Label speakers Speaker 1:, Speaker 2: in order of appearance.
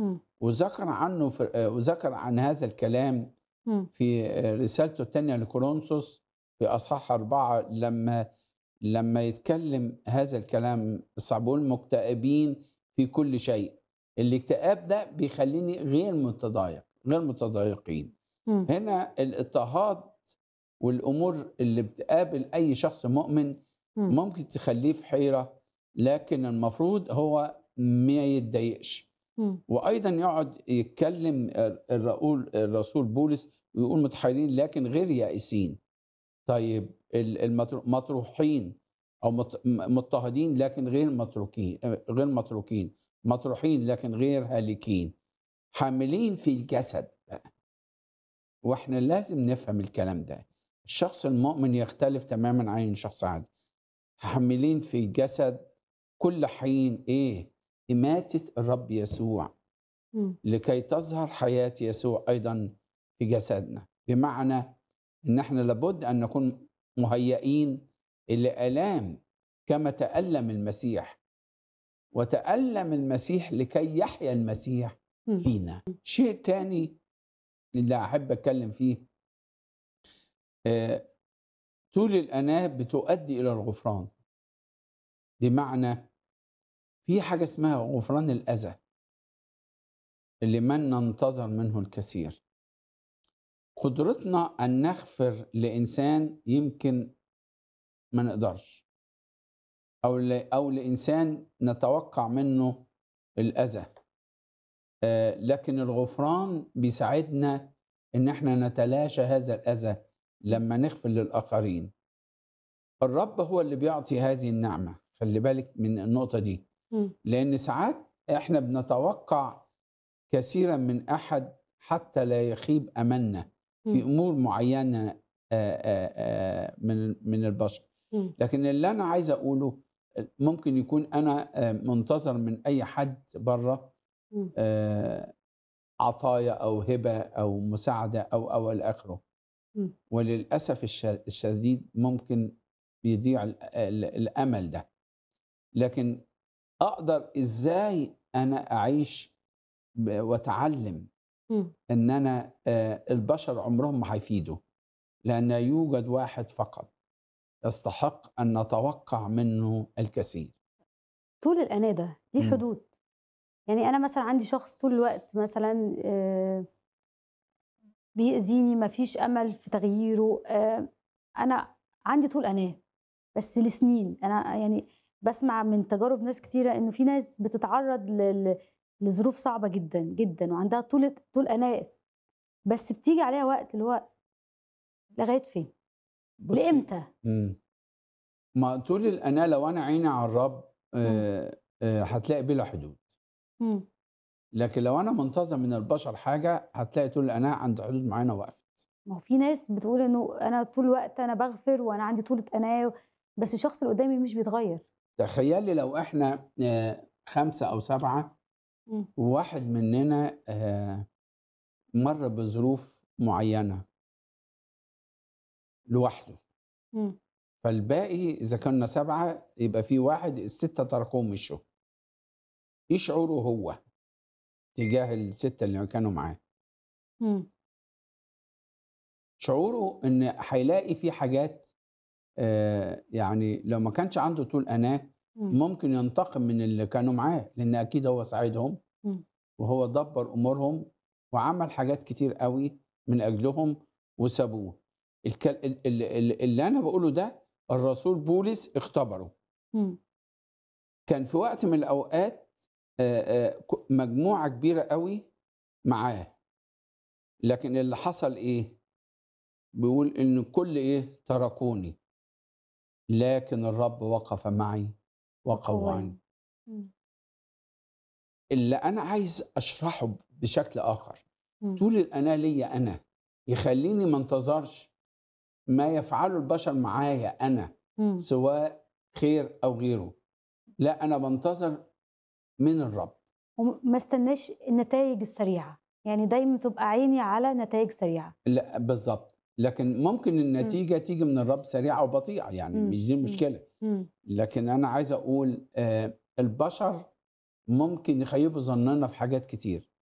Speaker 1: مم.
Speaker 2: وذكر عنه في آه، وذكر عن هذا الكلام
Speaker 1: مم.
Speaker 2: في آه، رسالته الثانية لكورنثوس في أصحاح أربعة لما لما يتكلم هذا الكلام الصعب بيقول مكتئبين في كل شيء الاكتئاب ده بيخليني غير متضايق غير متضايقين
Speaker 1: مم.
Speaker 2: هنا الاضطهاد والامور اللي بتقابل اي شخص مؤمن
Speaker 1: مم.
Speaker 2: ممكن تخليه في حيره لكن المفروض هو ما يتضايقش
Speaker 1: مم.
Speaker 2: وايضا يقعد يتكلم الرسول الرسول بولس ويقول متحيرين لكن غير يائسين طيب ال- المطر- مطروحين او مط- مضطهدين لكن غير متروكين غير متروكين مطروحين لكن غير هالكين حاملين في الجسد واحنا لازم نفهم الكلام ده الشخص المؤمن يختلف تماما عن شخص عادي حاملين في الجسد كل حين ايه إماتة الرب يسوع
Speaker 1: مم.
Speaker 2: لكي تظهر حياة يسوع أيضا في جسدنا بمعنى أن احنا لابد أن نكون مهيئين إلى آلام كما تألم المسيح وتألم المسيح لكي يحيا المسيح
Speaker 1: مم.
Speaker 2: فينا شيء تاني اللي أحب أتكلم فيه آه، طول الأناة بتؤدي إلى الغفران بمعنى في حاجة اسمها غفران الأذى اللي من ننتظر منه الكثير قدرتنا أن نغفر لإنسان يمكن ما نقدرش أو ل... أو لإنسان نتوقع منه الأذى آه، لكن الغفران بيساعدنا إن احنا نتلاشى هذا الأذى لما نغفر للآخرين الرب هو اللي بيعطي هذه النعمة خلي بالك من النقطة دي
Speaker 1: مم.
Speaker 2: لأن ساعات احنا بنتوقع كثيرا من أحد حتى لا يخيب أملنا في
Speaker 1: مم.
Speaker 2: أمور معينة آه، آه، آه، من من البشر
Speaker 1: مم.
Speaker 2: لكن اللي أنا عايز أقوله ممكن يكون أنا آه، منتظر من أي حد بره
Speaker 1: مم.
Speaker 2: آه، عطايا أو هبة أو مساعدة أو أو إلى آخره
Speaker 1: مم.
Speaker 2: وللأسف الش- الشديد ممكن بيضيع ال- ال- الأمل ده لكن أقدر إزاي أنا أعيش ب- وأتعلم
Speaker 1: مم.
Speaker 2: ان انا آه، البشر عمرهم ما هيفيدوا لان يوجد واحد فقط يستحق ان نتوقع منه الكثير
Speaker 1: طول الأناة ده ليه
Speaker 2: مم.
Speaker 1: حدود يعني أنا مثلا عندي شخص طول الوقت مثلا آه، بيأذيني مفيش أمل في تغييره آه، أنا عندي طول أناة بس لسنين أنا يعني بسمع من تجارب ناس كتيرة إنه في ناس بتتعرض ل- ل- لظروف صعبة جدا جدا وعندها طول طول أناة بس بتيجي عليها وقت اللي هو لغاية فين؟
Speaker 2: بصي،
Speaker 1: لإمتى؟
Speaker 2: مم. ما طول الانا لو انا عيني على الرب آه، آه، هتلاقي بلا حدود
Speaker 1: مم.
Speaker 2: لكن لو انا منتظر من البشر حاجه هتلاقي طول الانا عند حدود معينه وقفت
Speaker 1: ما هو في ناس بتقول انه انا طول الوقت انا بغفر وانا عندي طولة اناة بس الشخص اللي قدامي مش بيتغير
Speaker 2: تخيلي لو احنا آه، خمسه او سبعه
Speaker 1: مم.
Speaker 2: وواحد مننا آه، مر بظروف معينه لوحده
Speaker 1: مم.
Speaker 2: فالباقي اذا كنا سبعه يبقى في واحد السته تركوه مشوا ايه شعوره هو تجاه السته اللي كانوا معاه
Speaker 1: مم.
Speaker 2: شعوره ان هيلاقي في حاجات آه، يعني لو ما كانش عنده طول اناه
Speaker 1: مم.
Speaker 2: ممكن ينتقم من اللي كانوا معاه لان اكيد هو ساعدهم
Speaker 1: مم.
Speaker 2: وهو دبر امورهم وعمل حاجات كتير قوي من اجلهم وسابوه الك- ال- ال- ال- اللي انا بقوله ده الرسول بولس اختبره
Speaker 1: مم.
Speaker 2: كان في وقت من الاوقات آه، آه، ك- مجموعه كبيره قوي معاه لكن اللي حصل ايه بيقول ان كل ايه تركوني لكن الرب وقف معي وقواني
Speaker 1: مم.
Speaker 2: اللي انا عايز اشرحه بشكل اخر
Speaker 1: مم.
Speaker 2: طول الانا ليا انا يخليني ما انتظرش ما يفعله البشر معايا انا
Speaker 1: مم.
Speaker 2: سواء خير او غيره لا انا بنتظر من الرب
Speaker 1: وما استناش النتائج السريعة يعني دايما تبقى عيني على نتائج سريعة
Speaker 2: لا بالظبط لكن ممكن النتيجه تيجي من الرب سريعه وبطيئه يعني
Speaker 1: مم.
Speaker 2: مش دي
Speaker 1: مم.
Speaker 2: المشكله
Speaker 1: مم.
Speaker 2: لكن انا عايز اقول آه، البشر ممكن يخيبوا ظننا في حاجات كتير